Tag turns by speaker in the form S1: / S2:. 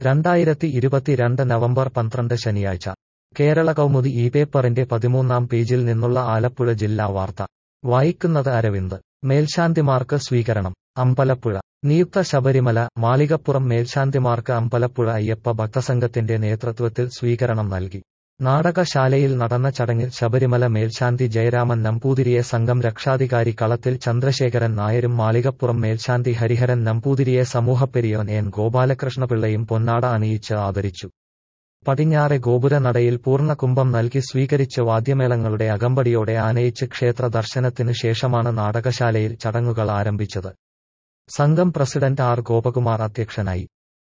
S1: രണ്ടായിരത്തി ഇരുപത്തിരണ്ട് നവംബർ പന്ത്രണ്ട് ശനിയാഴ്ച കേരള കൗമുദി ഈ പേപ്പറിന്റെ പതിമൂന്നാം പേജിൽ നിന്നുള്ള ആലപ്പുഴ ജില്ലാ വാർത്ത വായിക്കുന്നത് അരവിന്ദ് മേൽശാന്തിമാർക്ക് സ്വീകരണം അമ്പലപ്പുഴ നിയുക്ത ശബരിമല മാളികപ്പുറം മേൽശാന്തിമാർക്ക് അമ്പലപ്പുഴ അയ്യപ്പ ഭക്തസംഘത്തിന്റെ നേതൃത്വത്തിൽ സ്വീകരണം നൽകി നാടകശാലയിൽ നടന്ന ചടങ്ങിൽ ശബരിമല മേൽശാന്തി ജയരാമൻ നമ്പൂതിരിയെ സംഘം രക്ഷാധികാരി കളത്തിൽ ചന്ദ്രശേഖരൻ നായരും മാളികപ്പുറം മേൽശാന്തി ഹരിഹരൻ നമ്പൂതിരിയെ സമൂഹപ്പെരിയോൻ എൻ ഗോപാലകൃഷ്ണപിള്ളയും പൊന്നാട അണിയിച്ച് ആദരിച്ചു പടിഞ്ഞാറെ ഗോപുരനടയിൽ പൂർണ്ണകുംഭം നൽകി സ്വീകരിച്ച് വാദ്യമേളങ്ങളുടെ അകമ്പടിയോടെ ആനയിച്ച് ക്ഷേത്ര ദർശനത്തിന് ശേഷമാണ് നാടകശാലയിൽ ചടങ്ങുകൾ ആരംഭിച്ചത് സംഘം പ്രസിഡന്റ് ആർ ഗോപകുമാർ അധ്യക്ഷനായി